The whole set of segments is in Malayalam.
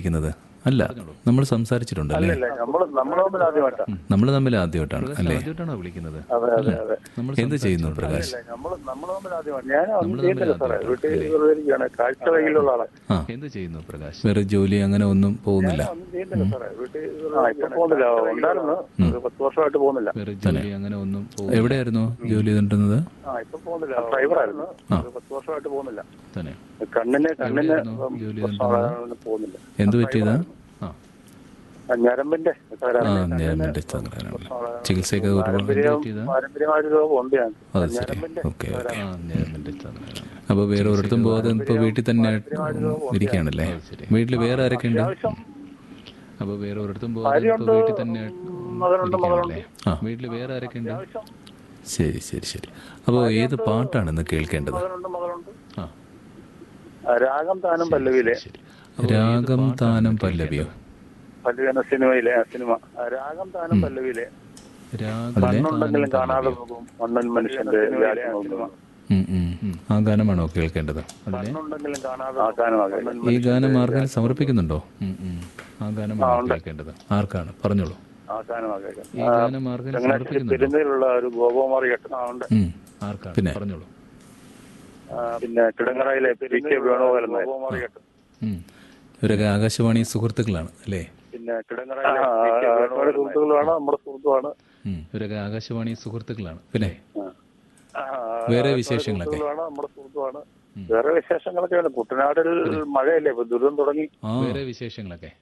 വിളിക്കുന്നത് അല്ല നമ്മൾ സംസാരിച്ചിട്ടുണ്ടല്ലേ അല്ല നമ്മൾ നമ്മൾ തമ്മിൽ ആദ്യമായിട്ടാ നമ്മൾ തമ്മിൽ ആദ്യമായിട്ടാണ് അല്ലേ ആദ്യമായിട്ടാണോ വിളിക്കുന്നത് അതെ അതെ അതെ എന്ത് ചെയ്യുന്നു പ്രകാശ് നമ്മൾ നമ്മൾ തമ്മിൽ ആദ്യമായിട്ട് ഞാൻ ഒന്നും ചെയ്യുന്നില്ല സാറേ വീട്ടിൽ വെറുതെ ഇരിക്കുകയാണ് കാഴ്ച വൈകല്യമുള്ള ആളെ ആ എന്ത് ചെയ്യുന്നു പ്രകാശ് വേറെ ജോലി അങ്ങനെ ഒന്നും പോകുന്നില്ല ഒന്നും ചെയ്യുന്നില്ല സാറേ വീട്ടിൽ ആ ഇപ്പൊ പോകുന്നില്ല ഉണ്ടായിരുന്നു ഒരു പത്ത് വർഷമായിട്ട് പോകുന്നില്ല വേറെ ജോലി അങ്ങനെ ഒന്നും പോകും എവിടെയായിരുന്നു ജോലി ചെയ്തിട്ടുണ്ടെന്നത് ആ ഇപ്പൊ പോകുന്നില്ല ഡ്രൈവറായിരുന്നു ഒരു പത്ത് വർഷമായിട്ട് പോകുന്നില്ല തന്നെ കണ്ണിന് കണ്ണിന് ജോലി പ്രശ്നമുള്ളതാണ് പോകുന്നില്ല എന്ത് പറ്റിയതാ ആ ആ, ഞരമ്പിന്റെ ആ നേരത്തെ ചികിത്സയൊക്കെ ഒരുപാട് പാരമ്പര്യം പാരമ്പര്യമായൊരു രോഗമുണ്ട് ഞാൻ അത് ശരി ഓക്കെ ഓക്കെ ആ നേരത്തെ ചന്ദ്രനാണ് അപ്പോൾ വേറെ ഒരിടത്തും പോകാതെ ഇപ്പോൾ വീട്ടിൽ തന്നെ ഇരിക്കുകയാണല്ലേ വീട്ടിൽ വേറെ ആരൊക്കെ ഉണ്ട് അപ്പൊ വേറെ ഒരിടത്തും പോകാതെ ഇപ്പൊ വീട്ടിൽ തന്നെ ഇരിക്കുകയാണല്ലേ വീട്ടിൽ വേറെ ആരൊക്കെ ഉണ്ട് ശരി ശരി ശരി അപ്പോൾ ഏത് പാട്ടാണ് ഇന്ന് കേൾക്കേണ്ടത് മകളുണ്ട് മകളുണ്ട് ആ ആ, രാഗം താനം പല്ലവിയിലെ രാഗം താനം പല്ലവിയോ പല്ലവി എന്ന സിനിമയിലെ ആ സിനിമ ആ, രാഗം താനം പല്ലവിയിലെ രാഗം മണ്ണുണ്ടെങ്കിലും കാണാതെ പോകും മണ്ണൻ മനുഷ്യന്റെ സിനിമ ഉം, ഉം. ആ ഗാനമാണോ കേൾക്കേണ്ടത് മണ്ണുണ്ടെങ്കിലും കാണാതെ ആ ഗാനമാകാം ഈ ഗാനം ആർക്കെങ്കിലും സമർപ്പിക്കുന്നുണ്ടോ ഉം, ഉം. ആ ഗാനമാണ് കേൾക്കേണ്ടത് ആർക്കാണ് പറഞ്ഞോളൂ ആ ഗാനമാകാം ഈ ഗാനം ആർക്കെങ്കിലും ചങ്ങനാശ്ശേരി സമർപ്പിക്കുന്നുണ്ടോ പെരുന്നയിലുള്ള ഒരു ഗോപകുമാർ കേട്ട ആ ഉണ്ട് ഉം. ആർക്കാണ് പിന്നെ? പറഞ്ഞോളൂ ആ, പിന്നെ കിടങ്ങറയിലെ പി കെ വേണുഗോപാലൻ ഗോപകുമാർ കേട്ട ഉം. ഇവരൊക്കെ ആകാശവാണി സുഹൃത്തുക്കളാണ് അല്ലേ പിന്നെ കിടങ്ങറയിലെ സുഹൃത്തുക്കളുമാണ് നമ്മുടെ സുഹൃത്തുമാണ് ഉം. ഇവരൊക്കെ ആകാശവാണി സുഹൃത്തുക്കളാണ് പിന്നെ ആ, വേറെ വിശേഷങ്ങളൊക്കെ സുഹൃത്തുക്കളാണ് നമ്മുടെ സുഹൃത്തുമാണ് വേറെ വിശേഷങ്ങളൊക്കെയാണ് കുട്ടനാടിൽ മഴയല്ലേ ഇപ്പൊ ദുരിതം തുടങ്ങി ആ വേറെ വിശേഷങ്ങളൊക്കെ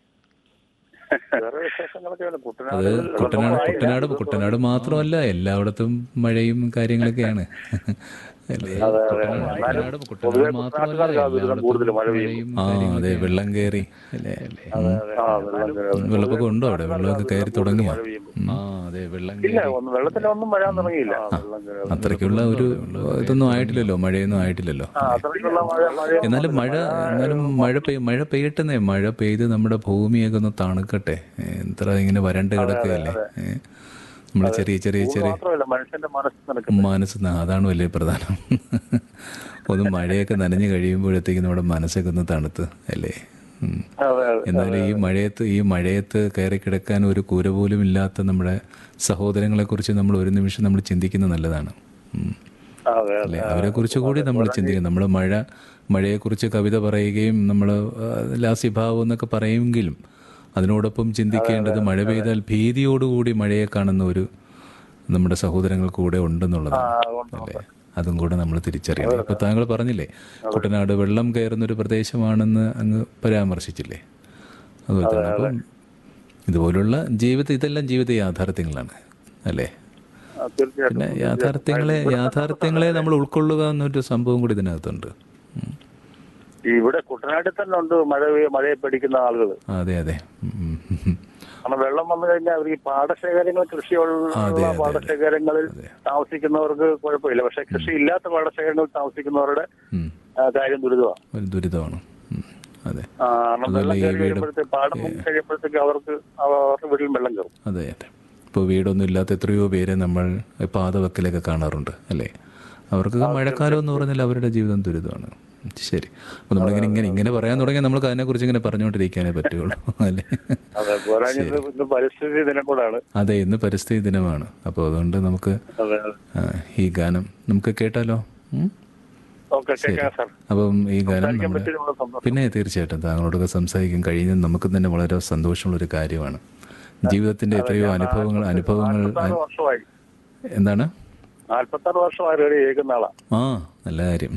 വേറെ വിശേഷങ്ങളൊക്കെയാണ് അത് കുട്ടനാട് കുട്ടനാട് കുട്ടനാട് കുട്ടനാട് മാത്രമല്ല എല്ലായിടത്തും മഴയും കാര്യങ്ങളൊക്കെയാണ് അല്ലേ കുട്ടനാട് കുട്ടനാട് മാത്രമല്ല എല്ലായിടത്തും മഴയും ആ അതെ വെള്ളം കയറി അല്ലേ ആ, വെള്ളം കയറി. വെള്ളപ്പൊക്കം ഉണ്ടോ അവിടെ വെള്ളമൊക്കെ കയറി തുടങ്ങിയോ ആ അതെ വെള്ളം ഇല്ല ഒന്ന് വെള്ളത്തിലൊന്നും വരാൻ തുടങ്ങിയില്ല വെള്ളം കയറി. അത്രയ്ക്കുള്ള ഒരു ഇതൊന്നും ആയിട്ടില്ലല്ലോ മഴയൊന്നും ആയിട്ടില്ലല്ലോ ആ, അത്രയ്ക്കുള്ള മഴ മഴ എന്നാലും മഴ എന്നാലും മഴ പെയ് മഴ പെയ്യട്ടെന്നേ മഴ പെയ്ത് നമ്മുടെ ഭൂമിയൊക്കെ ഒന്ന് തണുക്കട്ടെ ഏ, എത്ര ഇങ്ങനെ വരണ്ട് കിടക്കുകയല്ലേ നമ്മൾ ചെറിയ ചെറിയ ചെറിയ മാത്രമല്ല മനുഷ്യന്റെ മനസ്സ് നിനക്ക് മനസ്സ് ന- അതാണ് വലിയ പ്രധാനം ഒന്ന് മഴയൊക്കെ നനഞ്ഞു കഴിയുമ്പോഴത്തേക്കും നമ്മുടെ മനസ്സൊക്കെ ഒന്ന് തണുത്ത് അല്ലേ ഉം. അതെ അതെ എന്നാലും ഈ മഴയത്ത് ഈ മഴയത്ത് കയറി കിടക്കാൻ ഒരു കൂര പോലും ഇല്ലാത്ത നമ്മുടെ സഹോദരങ്ങളെക്കുറിച്ച് നമ്മൾ ഒരു നിമിഷം നമ്മൾ ചിന്തിക്കുന്നത് നല്ലതാണ് ഉം. അതെ അതെ അല്ലേ അവരെ കുറിച്ച് കൂടി നമ്മൾ ചിന്തിക്കണം നമ്മൾ മഴ മഴയെക്കുറിച്ച് കവിത പറയുകയും നമ്മൾ ലാസ്യഭാവം എന്നൊക്കെ പറയുമെങ്കിലും അതിനോടൊപ്പം ചിന്തിക്കേണ്ടത് മഴ പെയ്താൽ ഭീതിയോടുകൂടി മഴയെ കാണുന്ന ഒരു നമ്മുടെ സഹോദരങ്ങൾ കൂടെ ഉണ്ടെന്നുള്ളതാണ് അല്ലേ അതും കൂടെ നമ്മൾ തിരിച്ചറിയണം ഇപ്പൊ താങ്കൾ പറഞ്ഞില്ലേ കുട്ടനാട് വെള്ളം കയറുന്ന ഒരു പ്രദേശമാണെന്ന് അങ്ങ് പരാമർശിച്ചില്ലേ അതുപോലെ തന്നെ അപ്പം ഇതുപോലുള്ള ജീവിത ഇതെല്ലാം ജീവിത യാഥാർത്ഥ്യങ്ങളാണ് അല്ലേ ആ, തീർച്ചയായിട്ടും പിന്നെ യാഥാർത്ഥ്യങ്ങളെ യാഥാർത്ഥ്യങ്ങളെ നമ്മൾ ഉൾക്കൊള്ളുക എന്നൊരു സംഭവം കൂടി ഇതിനകത്തുണ്ട് ഉം. ഇവിടെ കുട്ടനാട്ടിൽ തന്നെ ഉണ്ട് മഴ പെയ്യ- മഴയെ പേടിക്കുന്ന ആളുകൾ അതെ അതെ ഉം, ഉം, ഉം. കാരണം വെള്ളം വന്നു കഴിഞ്ഞാൽ അവർ ഈ പാടശേഖരങ്ങൾ കൃഷിയുള്ള പാടശേഖരങ്ങളിൽ താമസിക്കുന്നവർക്ക് കുഴപ്പമില്ല പക്ഷെ കൃഷി ഇല്ലാത്ത പാടശേഖരങ്ങളിൽ താമസിക്കുന്നവരുടെ ഉം. ആ, കാര്യം ദുരിതമാണ് ഒരു ദുരിതമാണ് ഉം. അതെ ആ, കാരണം വെള്ളം കയറി വരുമ്പോഴത്തേക്ക് പാടം മുങ്ങി കഴിയുമ്പോഴത്തേക്ക് അവർക്ക് അവരുടെ വീട്ടിൽ വെള്ളം കയറും അതെ അതെ ഇപ്പോൾ വീടൊന്നും ഇല്ലാത്ത എത്രയോ പേരെ നമ്മൾ പാതവക്കലൊക്കെ കാണാറുണ്ട് അല്ലേ അവർക്ക് മഴക്കാലം എന്ന് പറഞ്ഞാൽ അവരുടെ ജീവിതം ദുരിതമാണ് ശരി അപ്പോൾ നമ്മളിങ്ങനെ ഇങ്ങനെ ഇങ്ങനെ പറയാൻ തുടങ്ങിയാൽ നമുക്ക് അതിനെക്കുറിച്ച് ഇങ്ങനെ പറഞ്ഞുകൊണ്ടിരിക്കാനേ പറ്റുള്ളൂ അല്ലേ അതെ പോരാഞ്ഞത് ഇന്ന് പരിസ്ഥിതി ദിനം കൂടാണ് അതെ ഇന്ന് പരിസ്ഥിതി ദിനമാണ് അപ്പോൾ അതുകൊണ്ട് നമുക്ക് അതെ അതെ ആ, ഈ ഗാനം നമുക്ക് കേട്ടാലോ ഉം? ഓക്കെ കേൾക്കാം സാർ അപ്പം ഈ ഗാനം സംസാരിക്കാൻ നമ്മുടെ പറ്റിയുള്ള സന്തോഷം പിന്നെ തീർച്ചയായിട്ടും താങ്കളോടൊക്കെ സംസാരിക്കാൻ കഴിയുന്നത് നമുക്ക് തന്നെ വളരെ സന്തോഷമുള്ള ഒരു കാര്യമാണ് ജീവിതത്തിന്റെ എത്രയോ അനുഭവങ്ങൾ അനുഭവങ്ങൾ നാൽപ്പത്താറ് വർഷമായി എന്താണ് നാൽപ്പത്താറ് വർഷമായി റേഡിയോ കേൾക്കുന്ന ആളാ ആ നല്ല കാര്യം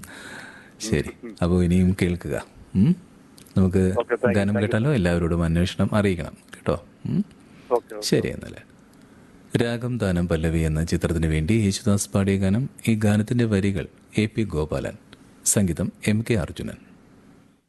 ശരി അപ്പോൾ ഇനിയും കേൾക്കുക ഉം? നമുക്ക് ഗാനം കേട്ടാലോ എല്ലാവരോടും അന്വേഷണം അറിയിക്കണം കേട്ടോ ഉം? ഓക്കെ ശരി എന്നാൽ രാഗം ദാനം പല്ലവി എന്ന ചിത്രത്തിന് വേണ്ടി യേശുദാസ് പാടിയ ഗാനം ഈ ഗാനത്തിന്റെ വരികൾ എ പി ഗോപാലൻ സംഗീതം എം കെ അർജുനൻ